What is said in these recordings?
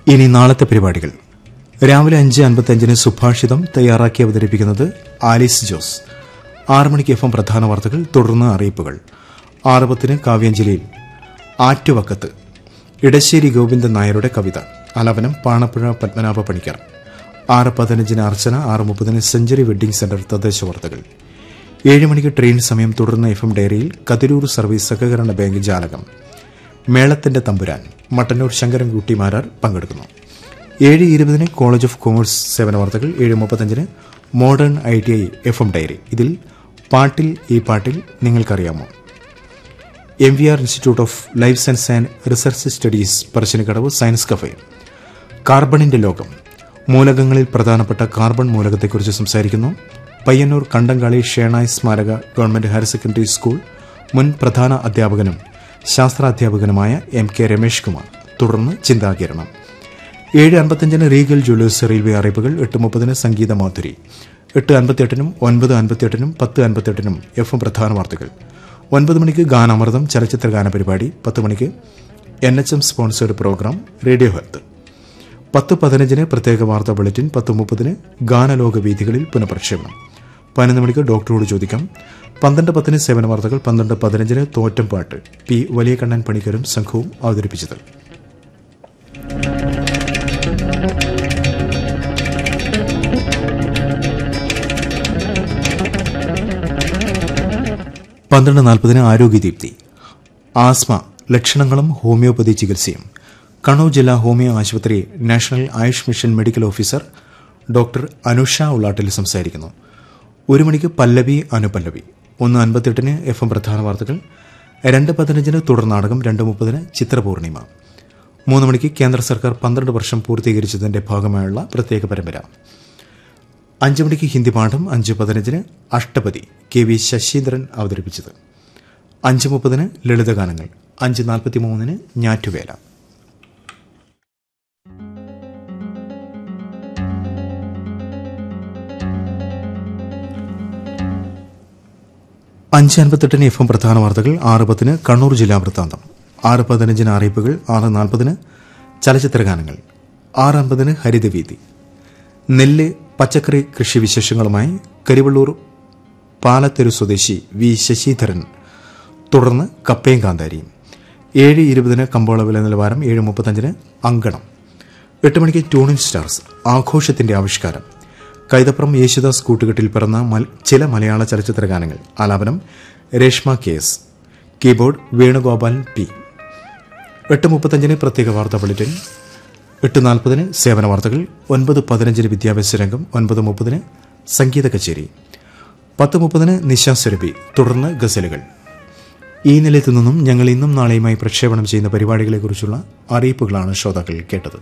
ഇനി നാളത്തെ പരിപാടികൾ രാവിലെ അഞ്ച് അൻപത്തിയഞ്ചിന് സുഭാഷിതം തയ്യാറാക്കി അവതരിപ്പിക്കുന്നത് ആലിസ് ജോസ് ആറ് മണിക്ക് എഫ് എം പ്രധാന വാർത്തകൾ തുടർന്ന് അറിയിപ്പുകൾ ആറ് പത്തിന് കാവ്യാഞ്ജലിയിൽ ആറ്റുവക്കത്ത് ഇടശ്ശേരി ഗോവിന്ദൻ നായരുടെ കവിത ആലാപനം പാണപ്പുഴ പത്മനാഭ പണിക്കർ ആറ് പതിനഞ്ചിന് അർച്ചന ആറ് മുപ്പതിന് സെഞ്ചുറി വെഡ്ഡിംഗ് സെന്റർ തദ്ദേശ വാർത്തകൾ ഏഴ് മണിക്ക് ട്രെയിൻ സമയം തുടർന്ന് എഫ് എം ഡയറിയിൽ കതിരൂർ സർവീസ് സഹകരണ ബാങ്ക് ജാലകം മേളത്തിന്റെ തമ്പുരാൻ മട്ടന്നൂർ ശങ്കരൻകുട്ടി മാരാർ പങ്കെടുക്കുന്നു ഏഴ് ഇരുപതിന് കോളേജ് ഓഫ് കൊമേഴ്സ് സേവന വാർത്തകൾ ഏഴ് മുപ്പത്തഞ്ചിന് modern I T I F M diary ഇതിൽ പാട്ടിൽ ഈ പാട്ടിൽ നിങ്ങൾക്കറിയാമോ M V R institute of life science and research studies Parassinikkadavu science cafe കാർബണിന്റെ ലോകം മൂലകങ്ങളിൽ പ്രധാനപ്പെട്ട കാർബൺ മൂലകത്തെക്കുറിച്ച് സംസാരിക്കുന്നു പയ്യന്നൂർ കണ്ടങ്കാളി ഷേണായ് സ്മാരക ഗവൺമെന്റ് ഹയർ സെക്കൻഡറി സ്കൂൾ മുൻ പ്രധാന അധ്യാപകനും ശാസ്ത്രാധ്യാപകനുമായ എം കെ രമേഷ് കുമാർ തുടർന്ന് ചിന്താകിരണം ഏഴ് അൻപത്തിയഞ്ചിന് റീഗൽ ജ്വല്ലേഴ്സ് റെയിൽവേ അറിയിപ്പുകൾ എട്ട് മുപ്പതിന് സംഗീത മാധുരി എട്ട് അൻപത്തിയെട്ടിനും ഒൻപത് അൻപത്തിയെട്ടിനും പത്ത് അൻപത്തിയെട്ടിനും എഫ് എം പ്രധാന വാർത്തകൾ ഒൻപത് മണിക്ക് ഗാനാമൃതം ചലച്ചിത്ര ഗാന പരിപാടി പത്ത് മണിക്ക് N H M sponsored programme radio health പത്ത് പതിനഞ്ചിന് പ്രത്യേക വാർത്താ ബുള്ളറ്റിൻ പത്ത് മുപ്പതിന് ഗാനലോക വീഥികളിൽ പുനഃപ്രക്ഷേപണം പതിനൊന്ന് മണിക്ക് ഡോക്ടറോട് ചോദിക്കാം പന്ത്രണ്ട് പത്തിന് സേവന വാർത്തകൾ പന്ത്രണ്ട് പതിനഞ്ചിന് തോറ്റം പാട്ട് പി വലിയ കണ്ണൻ പണിക്കരും സംഘവും അവതരിപ്പിച്ചത് പന്ത്രണ്ട് നാൽപ്പതിന് ആരോഗ്യദീപ്തി ആസ്മ ലക്ഷണങ്ങളും ഹോമിയോപ്പതി ചികിത്സയും കണ്ണൂർ ജില്ലാ ഹോമിയോ ആശുപത്രി national AYUSH mission medical officer doctor Anusha Ullattil സംസാരിക്കുന്നു ഒരു മണിക്ക് പല്ലവി അനുപല്ലവി ഒന്ന് അൻപത്തെട്ടിന് എഫ് എം പ്രധാന വാർത്തകൾ രണ്ട് പതിനഞ്ചിന് തുടർ നാടകം രണ്ട് മുപ്പതിന് ചിത്രപൂർണിമ മൂന്ന് മണിക്ക് കേന്ദ്ര സർക്കാർ പന്ത്രണ്ട് വർഷം പൂർത്തീകരിച്ചതിന്റെ ഭാഗമായുള്ള പ്രത്യേക പരമ്പര അഞ്ച് മണിക്ക് ഹിന്ദി പാഠം അഞ്ച് പതിനഞ്ചിന് അഷ്ടപതി കെ വി ശശീന്ദ്രൻ അവതരിപ്പിച്ചത് അഞ്ച് മുപ്പതിന് ലളിതഗാനങ്ങൾ അഞ്ച് നാൽപ്പത്തി മൂന്നിന് ഞാറ്റുവേല അഞ്ച് അൻപത്തെട്ടിന് എഫ് എം പ്രധാന വാർത്തകൾ ആറ് പത്തിന് കണ്ണൂർ ജില്ലാ വൃത്താന്തം ആറ് പതിനഞ്ചിന് അറിയിപ്പുകൾ ആറ് നാൽപ്പതിന് ചലച്ചിത്ര ഗാനങ്ങൾ ആറ് അൻപതിന് ഹരിതവീതി നെല്ല് പച്ചക്കറി കൃഷി വിശേഷങ്ങളുമായി കരിവള്ളൂർ പാലത്തെരു സ്വദേശി വി ശശിധരൻ തുടർന്ന് കപ്പയും കാന്താരിയും ഏഴ് ഇരുപതിന് കമ്പോള വില നിലവാരം ഏഴ് മുപ്പത്തഞ്ചിന് അങ്കണം എട്ട് മണിക്ക് ട്യൂണിൻ സ്റ്റാർസ് ആഘോഷത്തിന്റെ ആവിഷ്കാരം കൈതപ്രം യേശുദാസ് കൂട്ടുകെട്ടിൽ പിറന്ന മൽ- ചില മലയാള ചലച്ചിത്ര ഗാനങ്ങൾ ആലാപനം Reshma K S keyboard Venugopalan P എട്ട് മുപ്പത്തഞ്ചിന് പ്രത്യേക വാർത്താ ബുള്ളറ്റിൻ എട്ട് നാൽപ്പതിന് സേവന വാർത്തകൾ ഒൻപത് പതിനഞ്ചിന് വിദ്യാഭ്യാസ രംഗം ഒൻപത് മുപ്പതിന് സംഗീത കച്ചേരി പത്ത് മുപ്പതിന് നിശാസുരഭി തുടർന്ന് ഗസലുകൾ ഈ നിലയത്തു നിന്നും ഞങ്ങൾ ഇന്നും നാളെയുമായി പ്രക്ഷേപണം ചെയ്യുന്ന പരിപാടികളെക്കുറിച്ചുള്ള അറിയിപ്പുകളാണ് ശ്രോതാക്കൾ കേട്ടത്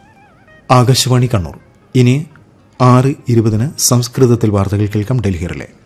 ആകാശവാണി കണ്ണൂർ ഇനി ആറ് ഇരുപതിന് സംസ്കൃതത്തിൽ വാർത്തകൾ കേൾക്കാം ഡൽഹിയിലെ